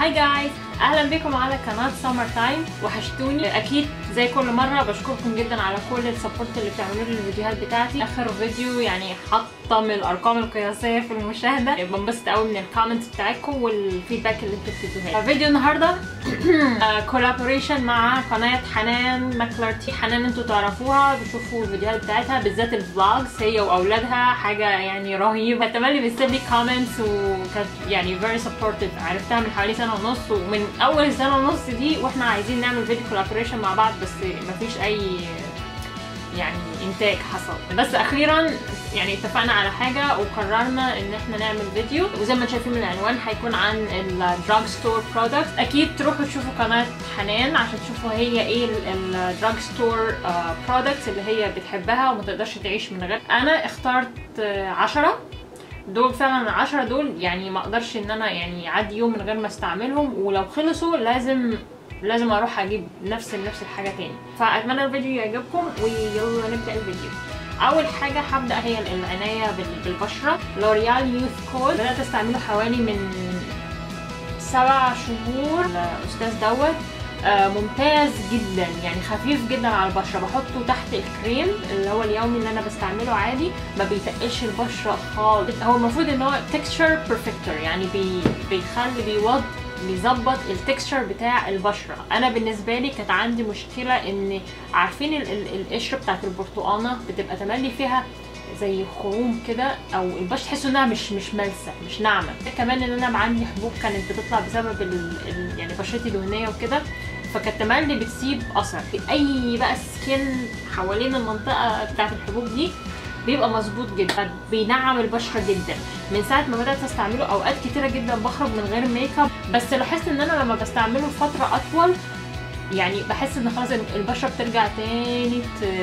هاي جايز اهلا بكم على قناه سمر تايم وحشتوني اكيد زي كل مره بشكركم جدا على كل السبورت اللي بتعملوه لي الفيديوهات بتاعتي اخر فيديو يعني حطم الارقام القياسيه في المشاهده بنبسط قوي من الكومنتس بتاعتكم والفيدباك اللي انتوا بتدوها لي فيديو النهارده كولابوريشن مع قناه حنان ماكلارتي حنان انتوا تعرفوها بتشوفوا الفيديوهات بتاعتها بالذات الفلوجز هي واولادها حاجه يعني رهيبه تملي بتسيب لي كومنتس وكانت يعني فيري سبورتيف عرفتها من حوالي سنه ونص ومن اول سنه ونص دي واحنا عايزين نعمل فيديو كولابوريشن مع بعض بس مفيش اي يعني انتاج حصل بس اخيرا يعني اتفقنا على حاجه وقررنا ان احنا نعمل فيديو وزي ما شايفين من العنوان هيكون عن الدراج ستور برودكت اكيد تروحوا تشوفوا قناه حنان عشان تشوفوا هي ايه الدراج ستور برودكتس اللي هي بتحبها وما تقدرش تعيش من غير انا اخترت عشرة دول فعلا العشرة دول يعني ما اقدرش ان انا يعني يعدي يوم من غير ما استعملهم ولو خلصوا لازم لازم اروح اجيب نفس نفس الحاجه تاني فاتمنى الفيديو يعجبكم ويلا نبدا الفيديو اول حاجه هبدا هي العنايه بالبشره لوريال يوث كود بدات استعمله حوالي من سبع شهور الاستاذ دوت آه ممتاز جدا يعني خفيف جدا على البشره بحطه تحت الكريم اللي هو اليومي اللي انا بستعمله عادي ما بيتقلش البشره خالص هو المفروض ان هو تكستشر بيرفكتور يعني بي بيخلي بيوض بيظبط التكستشر بتاع البشره انا بالنسبه لي كانت عندي مشكله ان عارفين القشره بتاعت البرتقانه بتبقى تملي فيها زي خروم كده او البشره تحسوا انها مش مش ملسه مش ناعمه كمان ان انا عندي حبوب كانت بتطلع بسبب ال ال يعني بشرتي دهنيه وكده فكانت تملي بتسيب اثر في اي بقى سكين حوالين المنطقه بتاعت الحبوب دي بيبقى مظبوط جدا بينعم البشره جدا من ساعه ما بدات استعمله اوقات كتيره جدا بخرج من غير ميك اب بس لاحظت ان انا لما بستعمله فتره اطول يعني بحس ان خلاص البشره بترجع تاني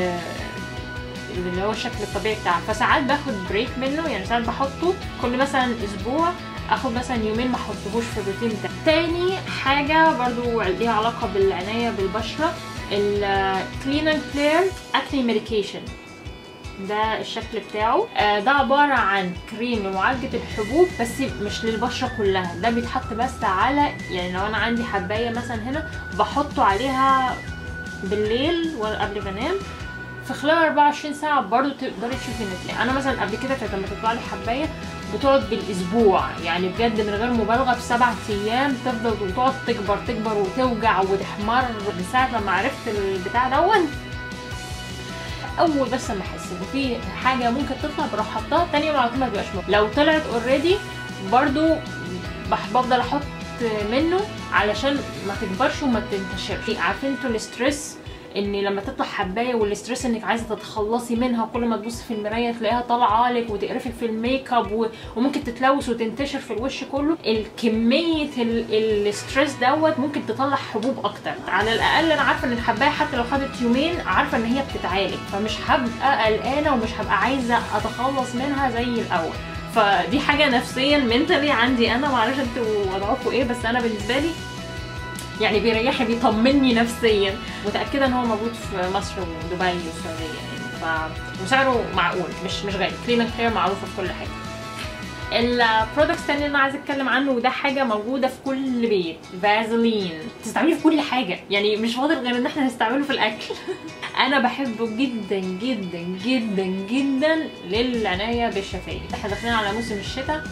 اللي هو الشكل الطبيعي بتاعها فساعات باخد بريك منه يعني ساعات بحطه كل مثلا اسبوع اخد مثلا يومين ما احطهوش في الروتين بتاعي تاني حاجه برضو ليها علاقه بالعنايه بالبشره الكلين اند كلير اكني ميديكيشن ده الشكل بتاعه آه ده عبارة عن كريم لمعالجة الحبوب بس مش للبشرة كلها ده بيتحط بس على يعني لو انا عندي حباية مثلا هنا بحطه عليها بالليل قبل ما انام في خلال 24 ساعة برضو تقدري تشوفي النتيجة انا مثلا قبل كده كانت لما تطلع لي حباية بتقعد بالاسبوع يعني بجد من غير مبالغه بسبع ايام تفضل وتقعد تكبر تكبر وتوجع وتحمر من ساعه لما عرفت البتاع دون اول بس ما احس ان في حاجه ممكن تطلع بروح حطها تاني يوم على طول ما تبقاش لو طلعت اوريدي برضو بفضل احط منه علشان ما تكبرش وما تنتشرش عارفين انتوا الاسترس ان لما تطلع حبايه والاسترس انك عايزه تتخلصي منها وكل ما تبصي في المرايه تلاقيها طالعه لك وتقرفي في الميك اب وممكن تتلوث وتنتشر في الوش كله الكميه الاسترس دوت ممكن تطلع حبوب اكتر على الاقل انا عارفه ان الحبايه حتى لو خدت يومين عارفه ان هي بتتعالج فمش هبقى قلقانه ومش هبقى عايزه اتخلص منها زي الاول فدي حاجه نفسيا منتلي عندي انا معرفش انتوا وضعكم ايه بس انا بالنسبه لي يعني بيريحني بيطمني نفسيا متاكده ان هو موجود في مصر ودبي والسعوديه يعني ف وسعره معقول مش مش غالي كلين كلير معروفه في كل حاجه البرودكتس الثاني اللي انا عايزه اتكلم عنه وده حاجه موجوده في كل بيت فازلين تستعمليه في كل حاجه يعني مش فاضل غير ان احنا نستعمله في الاكل انا بحبه جدا جدا جدا جدا للعنايه بالشفايف احنا داخلين على موسم الشتاء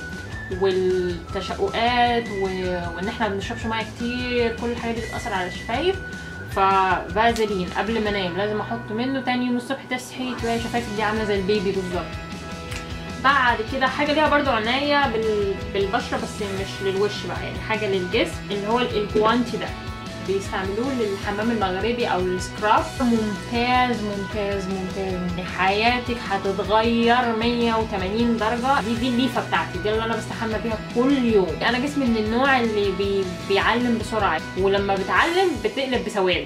والتشققات و... وان احنا ما بنشربش ميه كتير كل الحاجات دي بتاثر على الشفايف ففازلين قبل ما انام لازم احط منه تاني يوم الصبح تصحي تلاقي شفايفك دي عامله زي البيبي بالظبط بعد كده حاجه ليها برضو عنايه بال... بالبشره بس مش للوش بقى يعني حاجه للجسم اللي هو الجوانتي ده بيستعملوه للحمام المغربي او السكراب ممتاز ممتاز ممتاز حياتك هتتغير 180 درجه دي دي الليفه بتاعتي دي اللي انا بستحمى بيها كل يوم انا جسمي من النوع اللي بي بيعلم بسرعه ولما بتعلم بتقلب بسواد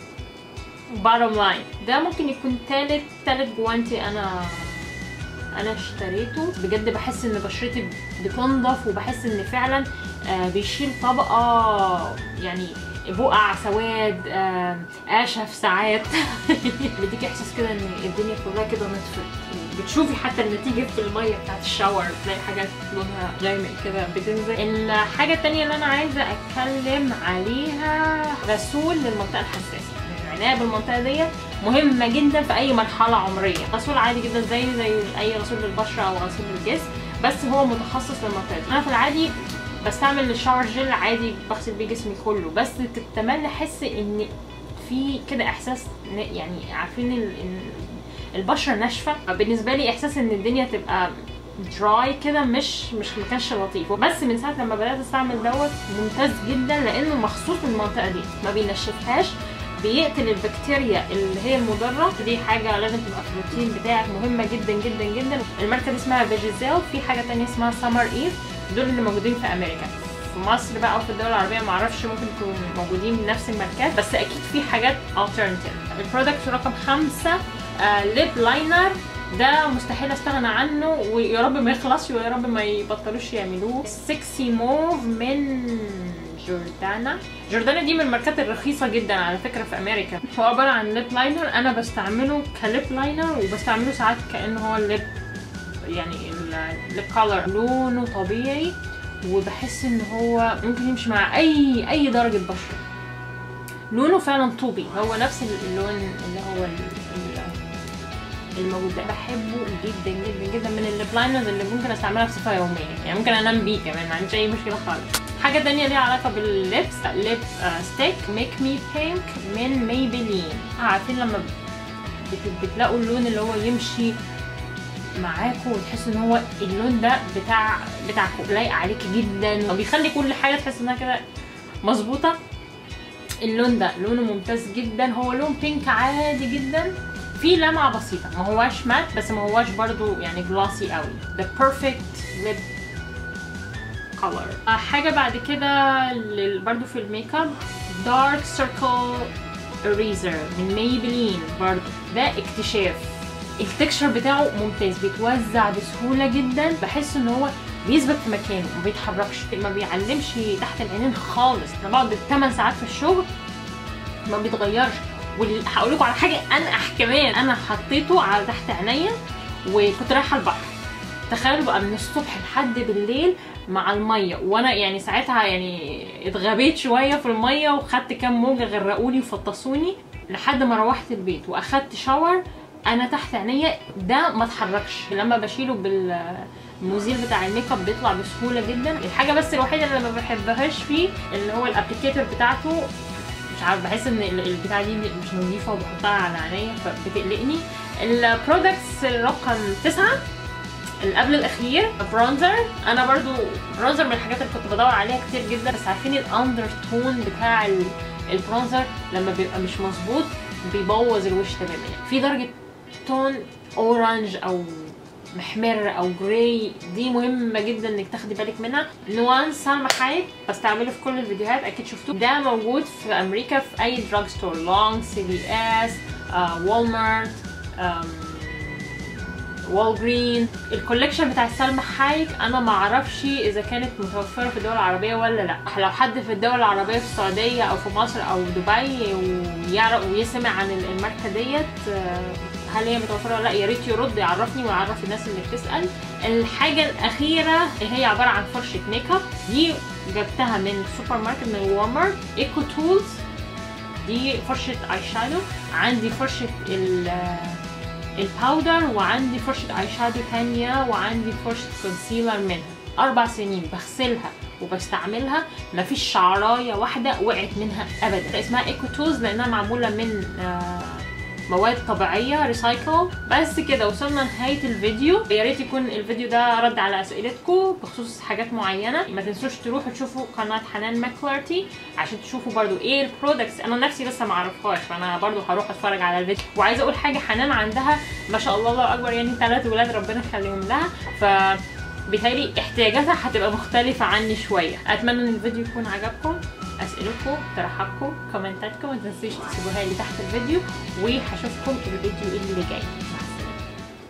بارم لاين ده ممكن يكون تالت تالت جوانتي انا انا اشتريته بجد بحس ان بشرتي بتنضف وبحس ان فعلا بيشيل طبقه يعني بقع سواد قاشة في ساعات بيديك احساس كده ان الدنيا كلها كده نطفت بتشوفي حتى النتيجه في الميه بتاعت الشاور تلاقي حاجات لونها غامق كده بتنزل الحاجه التانية اللي انا عايزه اتكلم عليها غسول للمنطقه الحساسه العنايه بالمنطقه ديت مهمه جدا في اي مرحله عمريه غسول عادي جدا زي زي اي غسول للبشره او غسول للجسم بس هو متخصص للمنطقه دي انا في العادي بستعمل الشاور جل عادي بغسل بيه جسمي كله بس تتمنى احس ان في كده احساس يعني عارفين ال... البشره ناشفه بالنسبه لي احساس ان الدنيا تبقى دراي كده مش مش ما كانش لطيف بس من ساعه لما بدات استعمل دوت ممتاز جدا لانه مخصوص للمنطقه دي ما بينشفهاش بيقتل البكتيريا اللي هي المضره دي حاجه لازم تبقى في الروتين بتاعك مهمه جدا جدا جدا الماركه دي اسمها فيجيزيل في حاجه تانية اسمها سمر ايف دول اللي موجودين في امريكا في مصر بقى او في الدول العربيه ما اعرفش ممكن يكونوا موجودين بنفس الماركات بس اكيد في حاجات alternative البرودكت رقم خمسة آه ليب لاينر ده مستحيل استغنى عنه ويا رب ما يخلصش ويا رب ما يبطلوش يعملوه سكسي موف من جوردانا جوردانا دي من الماركات الرخيصه جدا على فكره في امريكا هو عباره عن ليب لاينر انا بستعمله كليب لاينر وبستعمله ساعات كانه هو الليب يعني الليب كولر لونه طبيعي وبحس ان هو ممكن يمشي مع اي اي درجه بشره لونه فعلا طوبي هو نفس اللون اللي هو الموجود ده بحبه جدا جدا جدا من الليب لاينرز اللي ممكن استعملها بصفه يوميه يعني ممكن انام بيه كمان ما عنديش اي مشكله خالص حاجه تانية ليها علاقه باللبس ليب ستيك ميك مي بينك من ميبلين عارفين لما بتلاقوا اللون اللي هو يمشي معاكم وتحسوا ان هو اللون ده بتاع بتاعكم لايق عليكي جدا وبيخلي كل حاجه تحس انها كده مظبوطه اللون ده لونه ممتاز جدا هو لون بينك عادي جدا في لمعه بسيطه ما هواش مات بس ما هواش برضو يعني جلاسي قوي the perfect lip color حاجه بعد كده برضو في الميك اب dark circle eraser من ميبلين برضو ده اكتشاف التكشر بتاعه ممتاز بيتوزع بسهوله جدا بحس ان هو بيثبت في مكانه ما بيتحركش ما بيعلمش تحت العينين خالص انا بقعد 8 ساعات في الشغل ما بيتغيرش وهقول لكم على حاجه انقح كمان انا حطيته على تحت عينيا وكنت رايحه البحر تخيلوا بقى من الصبح لحد بالليل مع الميه وانا يعني ساعتها يعني اتغبيت شويه في الميه وخدت كام موجه غرقوني وفطسوني لحد ما روحت البيت واخدت شاور انا تحت عينيا ده ما اتحركش لما بشيله بالمزيل بتاع الميك اب بيطلع بسهوله جدا الحاجه بس الوحيده اللي ما بحبهاش فيه اللي هو الابليكيتور بتاعته مش عارف بحس ان البتاعه دي مش نظيفه وبحطها على عينيا فبتقلقني البرودكتس رقم تسعة اللي قبل الاخير برونزر انا برضو برونزر من الحاجات اللي كنت بدور عليها كتير جدا بس عارفين الاندر تون بتاع البرونزر لما بيبقى مش مظبوط بيبوظ الوش تماما في درجه تون اورنج او محمر او جراي دي مهمه جدا انك تاخدي بالك منها نوان سلمى حايك بستعمله في كل الفيديوهات اكيد شفتوه ده موجود في امريكا في اي دراج ستور لونج سي بي اس والمارت والجرين الكوليكشن بتاع سلمى حايك انا ما اعرفش اذا كانت متوفره في الدول العربيه ولا لا لو حد في الدول العربيه في السعوديه او في مصر او دبي ويعرف ويسمع عن الماركه ديت هل هي متوفره ولا لا يا ريت يرد يعرفني ويعرف الناس اللي بتسال الحاجه الاخيره هي عباره عن فرشه ميك اب دي جبتها من سوبر ماركت من والمارت ايكو تولز دي فرشه اي شادو عندي فرشه الباودر وعندي فرشه اي شادو تانية وعندي فرشه كونسيلر منها اربع سنين بغسلها وبستعملها مفيش شعرايه واحده وقعت منها ابدا اسمها ايكو تولز لانها معموله من آه مواد طبيعيه ريسايكل بس كده وصلنا لنهايه الفيديو يا ريت يكون الفيديو ده رد على اسئلتكم بخصوص حاجات معينه ما تنسوش تروحوا تشوفوا قناه حنان ماكلارتي عشان تشوفوا برضو ايه البرودكتس انا نفسي لسه ما اعرفهاش فانا برضو هروح اتفرج على الفيديو وعايزه اقول حاجه حنان عندها ما شاء الله الله اكبر يعني ثلاث ولاد ربنا يخليهم لها ف بيتهيألي احتياجاتها هتبقى مختلفة عني شوية أتمنى إن الفيديو يكون عجبكم أسئلتكم اقتراحاتكم كومنتاتكم ما تنسوش تسيبوها لي تحت الفيديو وهشوفكم الفيديو اللي جاي